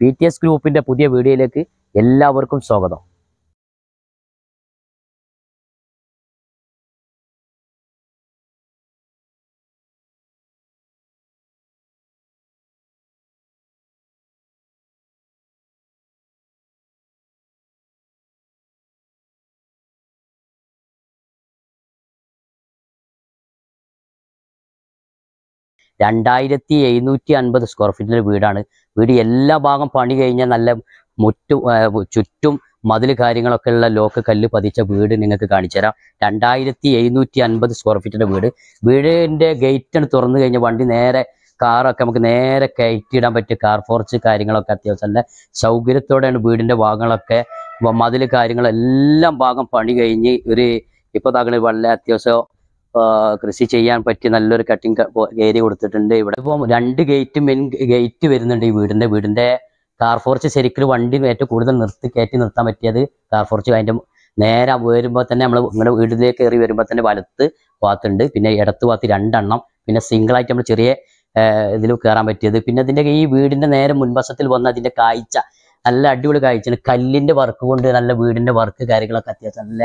P T S ഗ്രൂപ്പിന്റെ പുതിയ വീഡിയോയിലേക്ക് എല്ലാവർക്കും സ്വാഗതം രണ്ടായിരത്തി എഴുന്നൂറ്റി അൻപത് സ്ക്വയർ ഫീറ്റിന്റെ വീടാണ് വീട് എല്ലാ ഭാഗം പണി കഴിഞ്ഞാൽ നല്ല മുറ്റും ആ, ചുറ്റും മതിൽ കാര്യങ്ങളൊക്കെ ഉള്ള ലോക്ക് കല്ല് പതിച്ച വീട് നിങ്ങൾക്ക് കാണിച്ചു തരാം രണ്ടായിരത്തി എഴുന്നൂറ്റി അൻപത് സ്ക്വയർ ഫീറ്റിന്റെ വീട് വീടിന്റെ ഗേറ്റ് തുറന്നു കഴിഞ്ഞാൽ വണ്ടി നേരെ കാറൊക്കെ നമുക്ക് നേരെ കയറ്റിയിടാൻ പറ്റിയ കാർ ഫോർച്ച് കാര്യങ്ങളൊക്കെ അത്യാവശ്യം നല്ല സൗകര്യത്തോടെയാണ് വീടിന്റെ ഭാഗങ്ങളൊക്കെ വ- മതില് കാര്യങ്ങളെല്ലാം ഭാഗം പണി കഴിഞ്ഞ് ഒരു ഇപ്പൊ താങ്കൾ വളരെ അത്യാവശ്യം ആ, കൃഷി ചെയ്യാൻ പറ്റിയ നല്ലൊരു കട്ടിങ് ഏരിയ കൊടുത്തിട്ടുണ്ട് ഇവിടെ ഇപ്പം രണ്ട് ഗേറ്റ് മെയിൻ ഗേറ്റ് വരുന്നുണ്ട് ഈ വീടിന്റെ വീടിന്റെ കാർ ഫോർച്ച് ശരിക്കും വണ്ടി ഏറ്റവും കൂടുതൽ നിർത്തി കയറ്റി നിർത്താൻ പറ്റിയത് കാർ ഫോർച്ച് അതിന്റെ നേരെ വരുമ്പോൾ തന്നെ നമ്മൾ നിങ്ങളുടെ വീട്ടിലേക്ക് കയറി വരുമ്പോൾ തന്നെ വലത്ത് ഭാഗത്തുണ്ട് പിന്നെ ഇടത്ത് ഭാഗത്ത് രണ്ടെണ്ണം പിന്നെ സിംഗിൾ ആയിട്ട് നമ്മൾ ചെറിയ ഇതിൽ കയറാൻ പറ്റിയത് പിന്നെ അതിന്റെ ഈ വീടിന്റെ നേരെ മുൻവശത്തിൽ വന്ന അതിന്റെ കാഴ്ച നല്ല അടിപൊളി കാഴ്ചയാണ് കല്ലിന്റെ വർക്ക് കൊണ്ട് നല്ല വീടിന്റെ വർക്ക് കാര്യങ്ങളൊക്കെ അത്യാവശ്യം നല്ല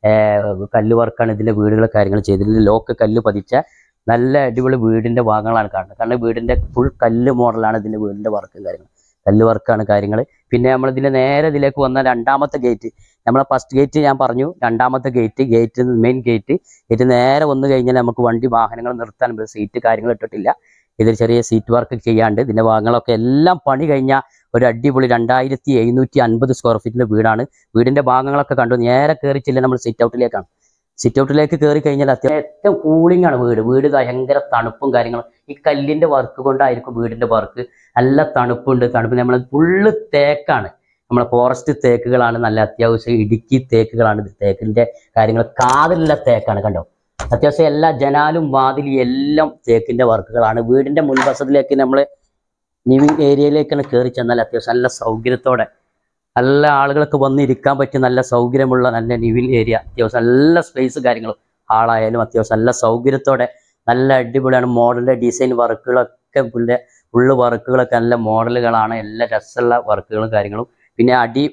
ഏഹ് കല്ല് വർക്കാണ് ഇതിന്റെ വീടുകൾ കാര്യങ്ങൾ ചെയ്തിട്ടുണ്ട് ലോക്ക് കല്ല് പതിച്ച നല്ല അടിപൊളി വീടിന്റെ ഭാഗങ്ങളാണ് കാണുന്നത് കാരണം വീടിന്റെ ഫുൾ കല്ല് മോഡലാണ് ഇതിന്റെ വീടിന്റെ വർക്കും കാര്യങ്ങൾ കല്ല് വർക്കാണ് കാര്യങ്ങൾ പിന്നെ നമ്മൾ ഇതിന്റെ നേരെ ഇതിലേക്ക് വന്ന രണ്ടാമത്തെ ഗേറ്റ് നമ്മളെ ഫസ്റ്റ് ഗേറ്റ് ഞാൻ പറഞ്ഞു രണ്ടാമത്തെ gate gate main gate gate നേരെ വന്നു കഴിഞ്ഞാൽ നമുക്ക് വണ്ടി വാഹനങ്ങൾ നിർത്താൻ സീറ്റ് കാര്യങ്ങൾ ഇട്ടിട്ടില്ല ഇതിൽ ചെറിയ സീറ്റ് വർക്ക് ചെയ്യാണ്ട് ഇതിന്റെ ഭാഗങ്ങളൊക്കെ എല്ലാം പണി കഴിഞ്ഞ ഒരു അടിപൊളി രണ്ടായിരത്തി എഴുന്നൂറ്റി അൻപത് സ്ക്വയർ ഫീറ്റിന്റെ വീടാണ് വീടിന്റെ ഭാഗങ്ങളൊക്കെ കണ്ടു നേരെ കയറി ചെല്ലുക നമ്മൾ സിറ്റ് ഔട്ടിലേക്കാണ് സിറ്റ് ഔട്ടിലേക്ക് കയറി കഴിഞ്ഞാൽ അത്യാവശ്യം ഏറ്റവും കൂളിംഗ് ആണ് വീട് വീട് ഭയങ്കര തണുപ്പും കാര്യങ്ങളും ഈ കല്ലിന്റെ വർക്ക് കൊണ്ടായിരിക്കും വീടിന്റെ വർക്ക് നല്ല തണുപ്പുണ്ട് തണുപ്പ് നമ്മൾ ഫുള്ള് തേക്കാണ് നമ്മളെ ഫോറസ്റ്റ് തേക്കുകളാണ് നല്ല അത്യാവശ്യം ഇടുക്കി തേക്കുകളാണ് ഇത് തേക്കിന്റെ കാര്യങ്ങൾ കാതിലുള്ള തേക്കാണ് കണ്ടോ അത്യാവശ്യം എല്ലാ ജനാലും വാതിലും എല്ലാം തേക്കിന്റെ വർക്കുകളാണ് വീടിന്റെ മുൻവശത്തിലേക്ക് നമ്മൾ ലിവിങ് ഏരിയയിലേക്കാണ് കയറി ചെന്നാൽ അത്യാവശ്യം നല്ല സൗകര്യത്തോടെ നല്ല ആളുകൾക്ക് വന്നിരിക്കാൻ പറ്റിയ നല്ല സൗകര്യമുള്ള നല്ല ലിവിങ് ഏരിയ അത്യാവശ്യം നല്ല സ്പേസ് കാര്യങ്ങളും ആളായാലും അത്യാവശ്യം നല്ല സൗകര്യത്തോടെ നല്ല അടിപൊളിയാണ് മോഡലിന്റെ ഡിസൈൻ വർക്കുകളൊക്കെ പുല്ല് ഉള്ളു വർക്കുകളൊക്കെ നല്ല മോഡലുകളാണ് എല്ലാ രസമുള്ള വർക്കുകളും കാര്യങ്ങളും പിന്നെ അടി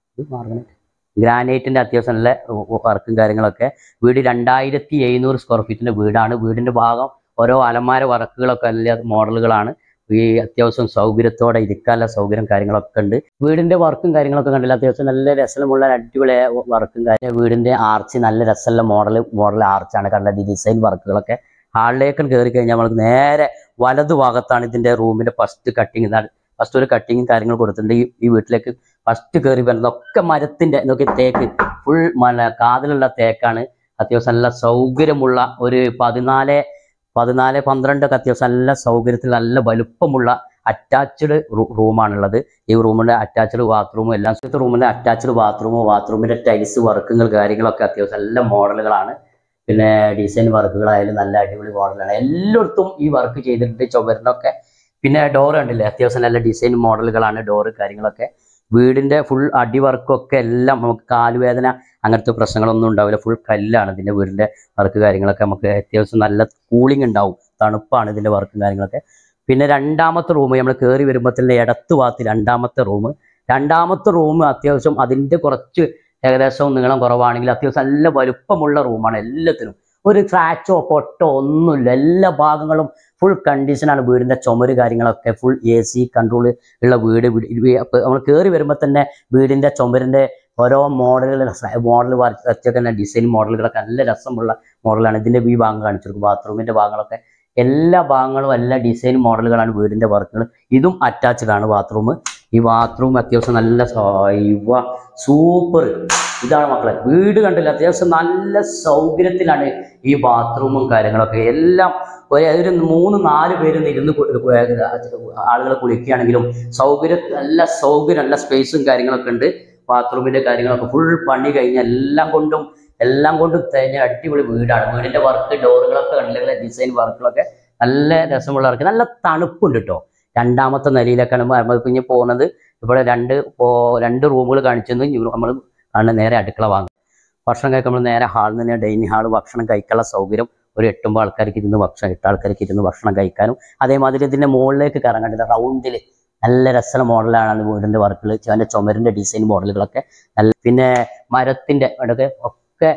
ഗ്രാനൈറ്റിന്റെ അത്യാവശ്യം നല്ല വർക്കും കാര്യങ്ങളൊക്കെ വീട് രണ്ടായിരത്തി എഴുന്നൂറ് സ്ക്വയർ ഫീറ്റിന്റെ വീടാണ് വീടിന്റെ ഭാഗം ഓരോ അലമാര വർക്കുകളൊക്കെ നല്ല മോഡലുകളാണ് ഈ അത്യാവശ്യം സൗകര്യത്തോടെ ഇരിക്കാനുള്ള സൗകര്യം കാര്യങ്ങളൊക്കെ ഉണ്ട് വീടിന്റെ വർക്കും കാര്യങ്ങളൊക്കെ കണ്ടില്ല അത്യാവശ്യം നല്ല രസമുള്ള അടിപൊളി വർക്കും കാര്യം വീടിന്റെ ആർച്ച് നല്ല രസമുള്ള മോഡൽ മോഡൽ ആർച്ചാണ് കണ്ടത് ഈ ഡിസൈൻ വർക്കുകളൊക്കെ ഹാളിലേക്ക് കയറി കഴിഞ്ഞാൽ നമ്മൾക്ക് നേരെ വലതു ഭാഗത്താണ് ഇതിന്റെ റൂമിന്റെ ഫസ്റ്റ് കട്ടിങ് ഫസ്റ്റ് ഒരു കട്ടിങ്ങും കാര്യങ്ങൾ കൊടുത്തിട്ടുണ്ട് ഈ ഈ വീട്ടിലേക്ക് ഫസ്റ്റ് കയറി വരുന്നത് ഒക്കെ മരത്തിന്റെ നോക്കി തേക്ക് ഫുൾ മല കാതിലുള്ള തേക്കാണ് അത്യാവശ്യം നല്ല സൗകര്യമുള്ള ഒരു പതിനാല് പതിനാല് പന്ത്രണ്ടൊക്കെ അത്യാവശ്യം നല്ല സൗകര്യത്തിൽ നല്ല വലുപ്പമുള്ള അറ്റാച്ച്ഡ് റൂമാണുള്ളത് ഈ റൂമിന്റെ അറ്റാച്ച്ഡ് ബാത്റൂമും എല്ലാം റൂമിന്റെ അറ്റാച്ച്ഡ് ബാത്റൂമും ബാത്റൂമിന്റെ ടൈൽസ് വർക്കുകൾ കാര്യങ്ങളൊക്കെ അത്യാവശ്യം നല്ല മോഡലുകളാണ് പിന്നെ ഡിസൈൻ വർക്കുകളായാലും നല്ല അടിപൊളി മോഡലാണ് എല്ലായിടത്തും ഈ വർക്ക് ചെയ്തിട്ടുണ്ട് ചുവരിനൊക്കെ പിന്നെ ഡോർ കണ്ടില്ലേ അത്യാവശ്യം നല്ല ഡിസൈൻ മോഡലുകളാണ് ഡോറ് കാര്യങ്ങളൊക്കെ വീടിന്റെ ഫുൾ അടി വർക്കൊക്കെ എല്ലാം നമുക്ക് കാലുവേദന അങ്ങനത്തെ പ്രശ്നങ്ങളൊന്നും ഉണ്ടാവില്ല ഫുൾ കല്ലാണ് ഇതിന്റെ വീടിന്റെ വർക്ക് കാര്യങ്ങളൊക്കെ നമുക്ക് അത്യാവശ്യം നല്ല കൂളിംഗ് ഉണ്ടാവും തണുപ്പാണ് ഇതിന്റെ വർക്കും കാര്യങ്ങളൊക്കെ പിന്നെ രണ്ടാമത്തെ റൂം നമ്മൾ കയറി വരുമ്പോൾ തന്നെ ഇടത്ത് ഭാഗത്ത് രണ്ടാമത്തെ റൂം രണ്ടാമത്തെ റൂം അത്യാവശ്യം അതിന്റെ കുറച്ച് ഏകദേശം നീളം കുറവാണെങ്കിൽ അത്യാവശ്യം നല്ല വലുപ്പമുള്ള റൂമാണ് എല്ലാത്തിനും ഒരു സ്ക്രാച്ചോ പൊട്ടോ ഒന്നുമില്ല എല്ലാ ഭാഗങ്ങളും ഫുൾ കണ്ടീഷനാണ് വീടിന്റെ ചുമര് കാര്യങ്ങളൊക്കെ ഫുൾ എ സി കൺട്രോൾ ഉള്ള വീട് നമ്മൾ കയറി വരുമ്പോൾ തന്നെ വീടിന്റെ ചുമരിന്റെ ഓരോ മോഡലുകൾ മോഡൽ വരച്ചൊക്കെ തന്നെ ഡിസൈൻ മോഡലുകളൊക്കെ നല്ല രസമുള്ള മോഡലാണ് ഇതിന്റെ ഈ ഭാഗം കാണിച്ചിരിക്കും ബാത്റൂമിന്റെ ഭാഗങ്ങളൊക്കെ എല്ലാ ഭാഗങ്ങളും എല്ലാ ഡിസൈൻ മോഡലുകളാണ് വീടിന്റെ വർക്കുകൾ ഇതും അറ്റാച്ച്ഡ് ആണ് ബാത്റൂം ഈ ബാത്റൂം അത്യാവശ്യം നല്ല സൂപ്പർ ഇതാണ് മക്കളെ വീട് കണ്ടില്ല അത്യാവശ്യം നല്ല സൗകര്യത്തിലാണ് ഈ ബാത്റൂമും കാര്യങ്ങളൊക്കെ എല്ലാം ഒരു ഒരു മൂന്ന് നാല് പേര് ഇരുന്ന് ആളുകൾ കുളിക്കുകയാണെങ്കിലും സൗകര്യം നല്ല സൗകര്യം നല്ല സ്പേസും കാര്യങ്ങളൊക്കെ ഉണ്ട് ബാത്റൂമിന്റെ കാര്യങ്ങളൊക്കെ ഫുൾ പണി കഴിഞ്ഞ എല്ലാം കൊണ്ടും എല്ലാം കൊണ്ടും തേഞ്ഞ അടിപൊളി വീടാണ് വീടിന്റെ വർക്ക് ഡോറുകളൊക്കെ കണ്ടില്ല ഡിസൈൻ വർക്കുകളൊക്കെ നല്ല രസമുള്ള വർക്ക് നല്ല തണുപ്പുണ്ട് കേട്ടോ രണ്ടാമത്തെ നിലയിലേക്കാണ് നമ്മൾ പിന്നെ പോകുന്നത് ഇവിടെ രണ്ട് ഇപ്പോ രണ്ട് റൂമുകൾ കാണിച്ചെന്ന് നമ്മൾ ആണ് നേരെ അടുക്കള വാങ്ങും ഭക്ഷണം കഴിക്കാൻ നമ്മൾ നേരെ ഹാളിൽ നിന്ന് ഡൈനിങ് ഹാൾ ഭക്ഷണം കഴിക്കാനുള്ള സൗകര്യം ഒരു എട്ടുമ്പോൾ ആൾക്കാർക്ക് ഇരുന്ന് ഭക്ഷണം എട്ട് ആൾക്കാർക്ക് ഇരുന്ന് ഭക്ഷണം കഴിക്കാനും അതേമാതിരി ഇതിന്റെ മുകളിലേക്ക് കയറാൻ കണ്ടില്ല റൗണ്ടിൽ നല്ല രസമുള്ള മോഡലാണ് വീടിന്റെ വർക്കുകൾ അതിന്റെ ചുമരിന്റെ ഡിസൈൻ മോഡലുകളൊക്കെ നല്ല പിന്നെ മരത്തിന്റെ അതൊക്കെ ഒക്കെ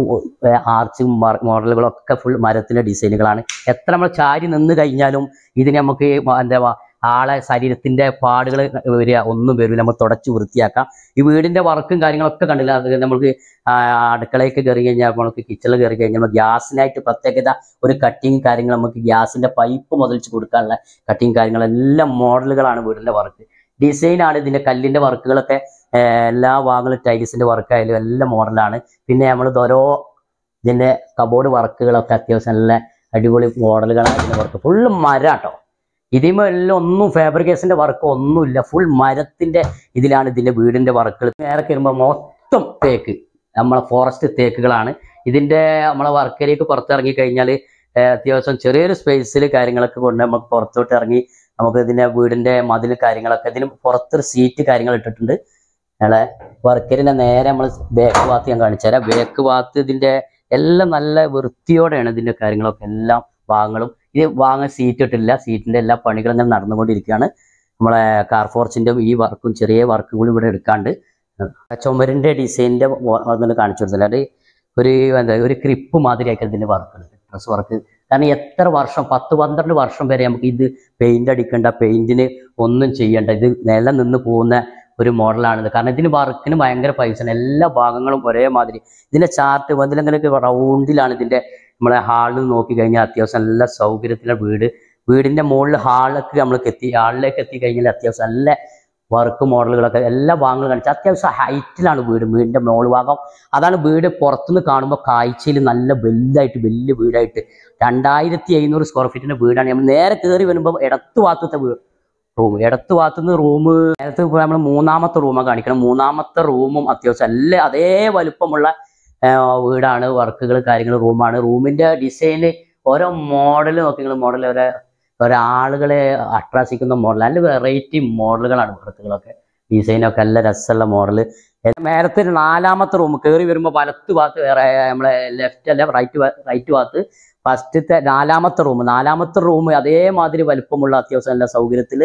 ആർച്ചും മോഡലുകളൊക്കെ ഫുൾ മരത്തിന്റെ ഡിസൈനുകളാണ് എത്ര നമ്മൾ ചാരി നിന്ന് കഴിഞ്ഞാലും ഇതിന് നമുക്ക് ഈ മ- എന്താ വാ- ആളെ ശരീരത്തിന്റെ പാടുകൾ വരിക ഒന്നും വരില്ല നമ്മൾ തുടച്ച് വൃത്തിയാക്കാം ഈ വീടിന്റെ വർക്കും കാര്യങ്ങളൊക്കെ കണ്ടില്ല അത് നമുക്ക് ആ, അടുക്കളയ്ക്ക് കയറി കഴിഞ്ഞാൽ നമുക്ക് കിച്ചണിൽ കയറി കഴിഞ്ഞാൽ നമുക്ക് ഗ്യാസിനായിട്ട് പ്രത്യേകത ഒരു കട്ടിങ് കാര്യങ്ങൾ നമുക്ക് ഗ്യാസിന്റെ പൈപ്പ് മുതലിച്ച് കൊടുക്കാനുള്ള കട്ടിങ് കാര്യങ്ങളെല്ലാം മോഡലുകളാണ് വീടിന്റെ വർക്ക് ഡിസൈനാണ് ഇതിന്റെ കല്ലിന്റെ വർക്കുകളൊക്കെ ഏർ എല്ലാ ഭാഗങ്ങളും ടൈൽസിന്റെ വർക്കായാലും എല്ലാം മോഡലാണ് പിന്നെ നമ്മൾ ഓരോ ഇതിന്റെ കബോർഡ് വർക്കുകളൊക്കെ അത്യാവശ്യം നല്ല അടിപൊളി മോഡലുകളാണ് ഇതിന്റെ വർക്ക് ഫുള്ള് മരാട്ടോ ഇതിമേ എല്ലാം ഒന്നും ഫാബ്രിക്കേഷന്റെ വർക്ക് ഒന്നുമില്ല ഫുൾ മരത്തിന്റെ ഇതിലാണ് ഇതിന്റെ വീടിന്റെ വർക്കുകൾ നേരെ കയറുമ്പോൾ മൊത്തം തേക്ക് നമ്മളെ ഫോറസ്റ്റ് തേക്കുകളാണ് ഇതിന്റെ നമ്മളെ വർക്കിലേക്ക് പുറത്തിറങ്ങി കഴിഞ്ഞാൽ അത്യാവശ്യം ചെറിയൊരു സ്പേസിൽ കാര്യങ്ങളൊക്കെ കൊണ്ട് നമുക്ക് പുറത്തോട്ട് ഇറങ്ങി നമുക്ക് ഇതിന്റെ വീടിന്റെ മതിൽ കാര്യങ്ങളൊക്കെ ഇതിന് പുറത്തൊരു സീറ്റ് കാര്യങ്ങൾ ഇട്ടിട്ടുണ്ട് നമ്മളെ വർക്കറിന്റെ നേരെ നമ്മൾ ബേക്ക് ഭാഗത്ത് ഞാൻ കാണിച്ചു തരാം ബേക്ക് ഭാഗത്ത് ഇതിന്റെ എല്ലാം നല്ല വൃത്തിയോടെയാണ് ഇതിന്റെ കാര്യങ്ങളൊക്കെ എല്ലാ ഭാഗങ്ങളും ഇത് വാങ്ങാൻ സീറ്റ് ഇട്ടില്ല സീറ്റിന്റെ എല്ലാ പണികളും ഇങ്ങനെ നടന്നുകൊണ്ടിരിക്കുകയാണ് നമ്മളെ കാർഫോർച്ചിന്റെ ഈ വർക്കും ചെറിയ വർക്കും കൂടി ഇവിടെ എടുക്കാണ്ട് ചുമരിന്റെ ഡിസൈനിന്റെ അതൊന്ന് കാണിച്ചു കൊടുത്തില്ല അത് ഒരു എന്താ ഒരു ക്രിപ്പ് മാതിരിയാക്കി ഇതിന്റെ വർക്കുകൾ ഡ്രസ് വർക്ക് കാരണം എത്ര വർഷം പത്ത് പന്ത്രണ്ട് വർഷം വരെ നമുക്ക് ഇത് പെയിന്റ് അടിക്കേണ്ട പെയിന്റിന് ഒന്നും ചെയ്യണ്ട ഇത് നിലനിന്ന് പോകുന്ന ഒരു മോഡലാണിത് കാരണം ഇതിന് വർക്കിന് ഭയങ്കര പൈസ എല്ലാ ഭാഗങ്ങളും ഒരേ മാതിരി ഇതിന്റെ ചാർട്ട് അതിലങ്ങനെ റൗണ്ടിലാണ് ഇതിന്റെ നമ്മളെ ഹാളിൽ നോക്കി കഴിഞ്ഞാൽ അത്യാവശ്യം നല്ല സൗകര്യത്തിലുള്ള വീട് വീടിന്റെ മുകളിൽ ഹാളിലേക്ക് നമ്മൾക്ക് എത്തി ഹാളിലേക്ക് എത്തി കഴിഞ്ഞാൽ അത്യാവശ്യം നല്ല വർക്ക് മോഡലുകളൊക്കെ എല്ലാ ഭാഗങ്ങളും കാണിച്ചു അത്യാവശ്യം ഹൈറ്റിലാണ് വീട് വീടിന്റെ മോൾ ഭാഗം അതാണ് വീട് പുറത്തുനിന്ന് കാണുമ്പോൾ കാഴ്ചയിൽ നല്ല വലുതായിട്ട് വലിയ വീടായിട്ട് രണ്ടായിരത്തി എഴുന്നൂറ് സ്ക്വയർ ഫീറ്റിന്റെ വീടാണ് നമ്മൾ നേരെ കയറി വരുമ്പോൾ ഇടത്ത് ഭാഗത്തെ വീട് റൂം ഇടത്ത് ഭാഗത്തുനിന്ന് റൂം നേരത്തെ നമ്മൾ മൂന്നാമത്തെ റൂമാണ് കാണിക്കണം മൂന്നാമത്തെ റൂമും അത്യാവശ്യം എല്ലാ അതേ വലുപ്പമുള്ള ആ, വീടാണ് വർക്കുകൾ കാര്യങ്ങൾ റൂമാണ് റൂമിന്റെ ഡിസൈന് ഓരോ മോഡൽ നോക്കി നിങ്ങൾ മോഡൽ ഓരോ ഒരാളുകളെ അട്രാക്സിക്കുന്ന മോഡൽ നല്ല വെറൈറ്റി മോഡലുകളാണ് വർക്കുകളൊക്കെ ഡിസൈനൊക്കെ നല്ല രസമുള്ള മോഡൽ നേരത്തെ ഒരു നാലാമത്തെ റൂം കയറി വരുമ്പോൾ വലത്ത് ഭാഗത്ത് വേറെ നമ്മളെ ലെഫ്റ്റ് അല്ല റൈറ്റ് റൈറ്റ് ഭാഗത്ത് ഫസ്റ്റത്തെ നാലാമത്തെ റൂം നാലാമത്തെ റൂം അതേമാതിരി വലുപ്പമുള്ള അത്യാവശ്യം നല്ല സൗകര്യത്തിൽ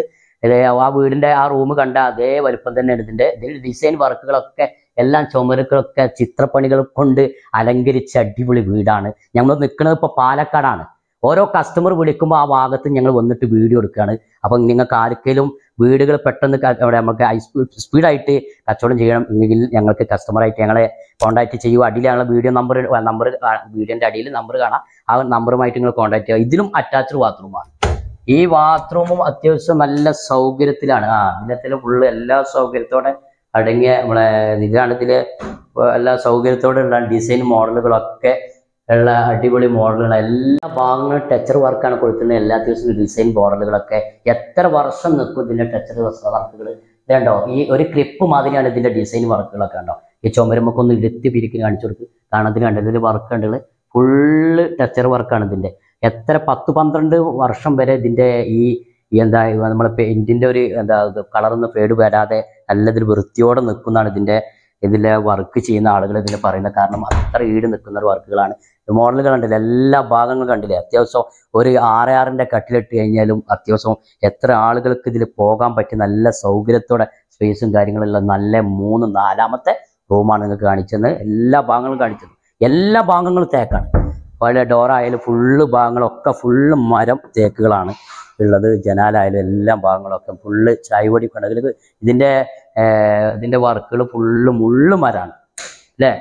ആ വീടിന്റെ ആ റൂം കണ്ട അതേ വലുപ്പം തന്നെയാണ് ഇതിന്റെ ഇതിൽ ഡിസൈൻ വർക്കുകളൊക്കെ എല്ലാം ചുമരുകളൊക്കെ ചിത്രപ്പണികൾ കൊണ്ട് അലങ്കരിച്ച അടിപൊളി വീടാണ് ഞങ്ങൾ നിൽക്കുന്നത് ഇപ്പോൾ പാലക്കാടാണ് ഓരോ കസ്റ്റമർ വിളിക്കുമ്പോൾ ആ ഭാഗത്ത് ഞങ്ങൾ വന്നിട്ട് വീഡിയോ എടുക്കുകയാണ് അപ്പം നിങ്ങൾക്ക് ആർക്കെങ്കിലും വീടുകൾ പെട്ടെന്ന് ക- അവിടെ നമുക്ക് ഹൈ സ്പീഡ് സ്പീഡായിട്ട് കച്ചവടം ചെയ്യണം എങ്കിൽ ഞങ്ങൾക്ക് കസ്റ്റമറായിട്ട് ഞങ്ങളെ കോൺടാക്ട് ചെയ്യുക അടിയിൽ ഞങ്ങളെ വീഡിയോ നമ്പർ നമ്പർ വീഡിയോന്റെ അടിയിൽ നമ്പർ കാണാം ആ നമ്പറുമായിട്ട് നിങ്ങൾ കോൺടാക്ട് ചെയ്യുക ഇതിലും അറ്റാച്ച്ഡ് ബാത്റൂമാണ് ഈ ബാത്റൂമും അത്യാവശ്യം നല്ല സൗകര്യത്തിലാണ് ആ ഇതിനകത്തില് ഫുള്ള് എല്ലാ സൗകര്യത്തോടെ അടങ്ങിയ നമ്മളെ ഇതാണ് ഇതില് എല്ലാ സൗകര്യത്തോടെ ഉള്ള ഡിസൈൻ മോഡലുകളൊക്കെ ഉള്ള അടിപൊളി മോഡലുകൾ എല്ലാ ഭാഗങ്ങളും ടച്ചർ വർക്കാണ് കൊടുക്കുന്നത് എല്ലാ ദിവസവും ഡിസൈൻ മോഡലുകളൊക്കെ എത്ര വർഷം നിൽക്കും ഇതിന്റെ ടച്ചർ വർക്കുകൾ ഇതുണ്ടോ ഈ ഒരു ക്ലിപ്പ് മാതിരിയാണ് ഇതിന്റെ ഡിസൈൻ വർക്കുകളൊക്കെ ഉണ്ടോ ഈ ചുമരുമൊക്കെ ഒന്ന് ഇടുത്തി പിരിക്കി കാണിച്ചു കൊടുക്ക് കാണത്തിന് കണ്ടത് ഇതിൽ വർക്ക് ഉണ്ട് ഫുള്ള് ടച്ചർ വർക്കാണ് ഇതിന്റെ എത്ര പത്ത് പന്ത്രണ്ട് വർഷം വരെ ഇതിന്റെ ഈ ഈ എന്താ നമ്മളെ പെയിന്റിന്റെ ഒരു എന്താ കളറൊന്നും ഫേഡ് വരാതെ നല്ലതിൽ വൃത്തിയോടെ നിൽക്കുന്നതാണ് ഇതിന്റെ ഇതിലെ വർക്ക് ചെയ്യുന്ന ആളുകൾ ഇതിൽ പറയുന്നത് കാരണം അത്ര ഈട് നിൽക്കുന്ന വർക്കുകളാണ് മോഡലുകൾ കണ്ടില്ല എല്ലാ ഭാഗങ്ങളും കണ്ടില്ലേ അത്യാവശ്യം ഒരു ആറ് ആറിന്റെ കട്ടിലിട്ട് കഴിഞ്ഞാലും അത്യാവശ്യം എത്ര ആളുകൾക്ക് ഇതിൽ പോകാൻ പറ്റിയ നല്ല സൗകര്യത്തോടെ സ്പേസും കാര്യങ്ങളുള്ള നല്ല മൂന്ന് നാലാമത്തെ റൂമാണ് നിങ്ങൾക്ക് കാണിച്ചത് എല്ലാ ഭാഗങ്ങളും കാണിച്ചത് എല്ലാ ഭാഗങ്ങളും തേക്കാണ് അതുപോലെ ഡോറായാലും ഫുള്ള് ഭാഗങ്ങളൊക്കെ ഫുള്ള് മരം തേക്കുകളാണ് ഉള്ളത് ജനാലായാലും എല്ലാ ഭാഗങ്ങളൊക്കെ ഫുള്ള് ചായവടി കണ്ടതിൽ ഇതിന്റെ ഏർ, ഇതിന്റെ വർക്കുകൾ ഫുള്ള് മുള്ളു മരാണ് അല്ലേ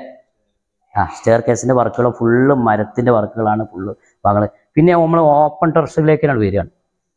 ആ സ്റ്റെയർ കേസിന്റെ വർക്കുകൾ ഫുള്ള് മരത്തിന്റെ വർക്കുകളാണ് ഫുള്ള് ഭാഗങ്ങൾ പിന്നെ നമ്മൾ ഓപ്പൺ ടെറസിലേക്കാണ് വരികയാണ്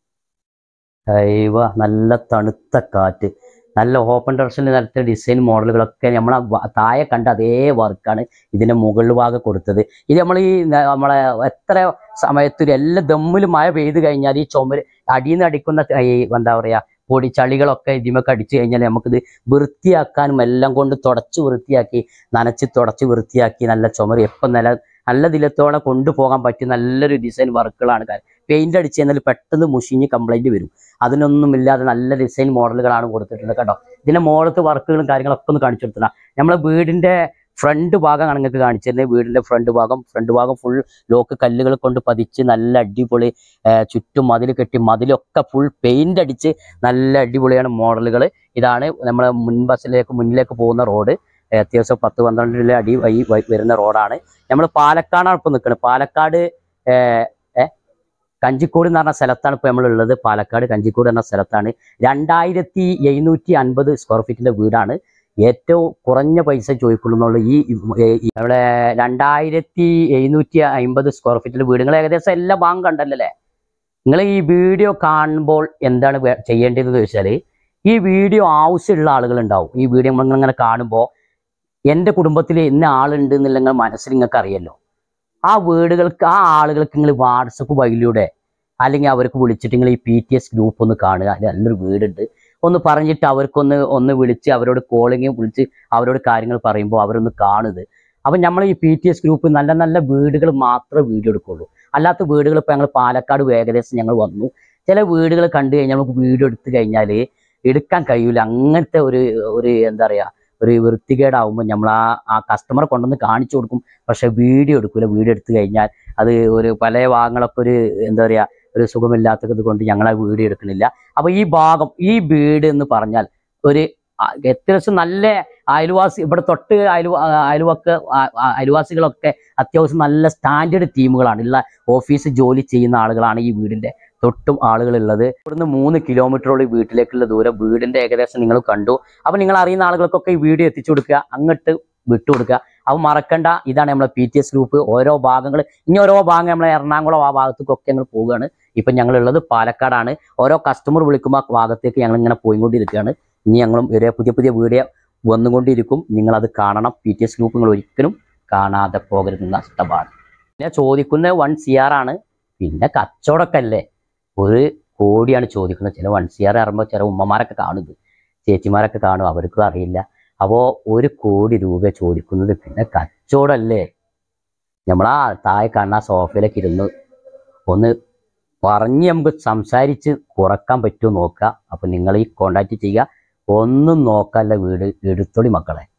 അയ്യവ നല്ല തണുത്ത കാറ്റ് നല്ല ഓപ്പൺ ടെറസിൽ നടത്തിയ ഡിസൈൻ മോഡലുകളൊക്കെ നമ്മൾ താഴെ കണ്ട അതേ വർക്കാണ് ഇതിന്റെ മുകളിൽ ഭാഗം കൊടുത്തത് ഇത് നമ്മൾ ഈ ന- നമ്മളെ എത്ര സമയത്ത് എല്ലാ ദമ്മിൽ മഴ പെയ്ത് കഴിഞ്ഞാൽ ഈ ചുമര് അടിയിൽ നിന്ന് അടിക്കുന്ന ഈ എന്താ പറയാ പൊടി ചളികളൊക്കെ ഇതിമൊക്കെ അടിച്ചു കഴിഞ്ഞാൽ നമുക്കിത് വൃത്തിയാക്കാനും എല്ലാം കൊണ്ട് തുടച്ച് വൃത്തിയാക്കി നനച്ച് തുടച്ച് വൃത്തിയാക്കി നല്ല ചുമര് എപ്പം നില നല്ല ദിലത്തോടെ കൊണ്ടുപോകാൻ പറ്റിയ നല്ലൊരു ഡിസൈൻ വർക്കുകളാണ് പെയിന്റ് അടിച്ച് കഴിഞ്ഞാൽ പെട്ടെന്ന് മുഷിഞ്ഞ് കംപ്ലൈന്റ് വരും അതിനൊന്നും ഇല്ലാതെ നല്ല ഡിസൈൻ മോഡലുകളാണ് കൊടുത്തിട്ടുള്ളത് കേട്ടോ ഇതിന്റെ മോളത്ത് വർക്കുകളും കാര്യങ്ങളൊക്കെ ഒന്ന് കാണിച്ചു കൊടുത്തതാണ് നമ്മളെ വീടിന്റെ ഫ്രണ്ട് ഭാഗമാണ് നിങ്ങൾക്ക് കാണിച്ചിരുന്നത് വീടിന്റെ ഫ്രണ്ട് ഭാഗം ഫ്രണ്ട് ഭാഗം ഫുൾ ലോക്ക് കല്ലുകൾ കൊണ്ട് പതിച്ച് നല്ല അടിപൊളി ആ, ചുറ്റും മതിൽ കെട്ടി മതിലൊക്കെ ഫുൾ പെയിന്റ് അടിച്ച് നല്ല അടിപൊളിയാണ് മോഡലുകൾ ഇതാണ് നമ്മുടെ മുൻ ബസ്സിലേക്ക് മുന്നിലേക്ക് പോകുന്ന റോഡ് ഏ, അത്യാവശ്യം പത്ത് പന്ത്രണ്ടിലെ അടി വഴി വ- വരുന്ന റോഡാണ് നമ്മൾ പാലക്കാടാണ് ഇപ്പോൾ നിൽക്കുന്നത് പാലക്കാട് ഏ, ഏ, കഞ്ചിക്കോട് എന്ന് പറഞ്ഞ സ്ഥലത്താണ് ഇപ്പോൾ നമ്മൾ ഉള്ളത് പാലക്കാട് കഞ്ചിക്കോട് എന്ന സ്ഥലത്താണ് രണ്ടായിരത്തി എഴുന്നൂറ്റി അൻപത് സ്ക്വയർ ഫീറ്റിന്റെ വീടാണ് ഏറ്റവും കുറഞ്ഞ പൈസ ചോദിക്കുള്ളൂ എന്നുള്ള ഈ ഈ- ഈ നമ്മുടെ രണ്ടായിരത്തി എഴുന്നൂറ്റി അമ്പത് സ്ക്വയർ ഫീറ്റിന്റെ വീട് നിങ്ങൾ ഏകദേശം എല്ലാ ഭാഗം കണ്ടല്ലേ നിങ്ങൾ ഈ വീഡിയോ കാണുമ്പോൾ എന്താണ് വേ- ചെയ്യേണ്ടതെന്ന് ചോദിച്ചാൽ ഈ വീഡിയോ ആവശ്യമുള്ള ആളുകൾ ഉണ്ടാവും ഈ വീഡിയോ നമ്മളിങ്ങനെ കാണുമ്പോൾ എൻ്റെ കുടുംബത്തിൽ ഇന്ന ആളുണ്ട് എന്നുള്ള നിങ്ങളുടെ മനസ്സിൽ നിങ്ങൾക്ക് അറിയല്ലോ ആ വീടുകൾക്ക് ആ ആളുകൾക്ക് നിങ്ങൾ വാട്സപ്പ് വഴിയിലൂടെ അല്ലെങ്കിൽ അവർക്ക് വിളിച്ചിട്ട് നിങ്ങൾ ഈ പി ടി എസ് ഗ്രൂപ്പ് ഒന്ന് കാണുക അതിൽ നല്ലൊരു വീടുണ്ട് ഒന്ന് പറഞ്ഞിട്ട് അവർക്കൊന്ന് ഒന്ന് വിളിച്ച് അവരോട് കോളിങ് വിളിച്ച് അവരോട് കാര്യങ്ങൾ പറയുമ്പോൾ അവരൊന്ന് കാണുത് അപ്പം നമ്മൾ ഈ പി ടി എസ് ഗ്രൂപ്പ് നല്ല നല്ല വീടുകൾ മാത്രമേ വീഡിയോ എടുക്കുള്ളൂ അല്ലാത്ത വീടുകൾ ഇപ്പോൾ ഞങ്ങൾ പാലക്കാട് ഏകദേശം ഞങ്ങൾ വന്നു ചില വീടുകൾ കണ്ടു കഴിഞ്ഞാൽ നമുക്ക് വീഡിയോ എടുത്തു കഴിഞ്ഞാൽ എടുക്കാൻ കഴിയില്ല അങ്ങനത്തെ ഒരു ഒരു എന്താ പറയുക ഒരു വൃത്തികേടാവുമ്പോൾ നമ്മൾ ആ ആ കസ്റ്റമറെ കൊണ്ടുവന്ന് കാണിച്ചു കൊടുക്കും പക്ഷെ വീഡിയോ എടുക്കില്ല വീഡിയോ എടുത്തു കഴിഞ്ഞാൽ അത് ഒരു പല ഭാഗങ്ങളൊക്കെ ഒരു എന്താ പറയുക ഒരു സുഖമില്ലാത്തത് കൊണ്ട് ഞങ്ങൾ ആ വീഡിയോ എടുക്കുന്നില്ല അപ്പോൾ ഈ ഭാഗം ഈ വീട് എന്ന് പറഞ്ഞാൽ ഒരു ആ, അത്യാവശ്യം നല്ല അയൽവാസി ഇവിടെ തൊട്ട് അയൽ അയൽവക്ക ആ- ആ- അയൽവാസികളൊക്കെ അത്യാവശ്യം നല്ല സ്റ്റാൻഡേർഡ് ടീമുകളാണ് ഉള്ള ഓഫീസ് ജോലി ചെയ്യുന്ന ആളുകളാണ് ഈ വീടിന്റെ തൊട്ടും ആളുകളുള്ളത് ഇവിടുന്ന് മൂന്ന് കിലോമീറ്ററോളം വീട്ടിലേക്കുള്ള ദൂരം വീടിന്റെ ഏകദേശം നിങ്ങൾ കണ്ടു അപ്പൊ നിങ്ങൾ അറിയുന്ന ആളുകൾക്കൊക്കെ ഈ വീഡിയോ എത്തിച്ചു കൊടുക്കുക അങ്ങോട്ട് വിട്ടുകൊടുക്കുക അപ്പൊ മറക്കണ്ട ഇതാണ് നമ്മളെ പി ടി എസ് ഗ്രൂപ്പ് ഓരോ ഭാഗങ്ങൾ ഇനി ഓരോ ഭാഗം നമ്മളെ എറണാകുളം ആ ഭാഗത്തേക്കൊക്കെ ഞങ്ങൾ പോവുകയാണ് ഇപ്പൊ ഞങ്ങളുള്ളത് പാലക്കാടാണ് ഓരോ കസ്റ്റമർ വിളിക്കുമ്പോൾ ആ ഭാഗത്തേക്ക് ഞങ്ങൾ ഇങ്ങനെ പോയിക്കൊണ്ടിരിക്കുകയാണ് ഇനി ഞങ്ങളും ഒരേ പുതിയ പുതിയ വീഡിയോ വന്നുകൊണ്ടിരിക്കും നിങ്ങളത് കാണണം പി ടി എസ് ഗ്രൂപ്പ് നിങ്ങൾ ഒരിക്കലും കാണാതെ പോകരുത് നഷ്ടമാണ് പിന്നെ ചോദിക്കുന്നത് വൺ സി ആർ ആണ് പിന്നെ കച്ചവടമൊക്കെ അല്ലേ ഒരു കോടിയാണ് ചോദിക്കുന്നത് ചില വൺ സി ആർ ഇറങ്ങുമ്പോൾ ചില ഉമ്മമാരൊക്കെ കാണുന്നത് ചേച്ചിമാരൊക്കെ കാണും അവർക്കും അറിയില്ല അപ്പോൾ ഒരു കോടി രൂപ ചോദിക്കുന്നത് പിന്നെ കച്ചവടമല്ലേ നമ്മളാ താഴെ കാണുന്ന ആ സോഫയിലൊക്കെ ഇരുന്ന് ഒന്ന് പറഞ്ഞ് നമുക്ക് സംസാരിച്ച് കുറക്കാൻ പറ്റുമോ നോക്കുക അപ്പോൾ നിങ്ങൾ ഈ കോണ്ടാക്ട് ചെയ്യുക ഒന്നും നോക്കാല്ല വീട് എടുത്തോളി മക്കളെ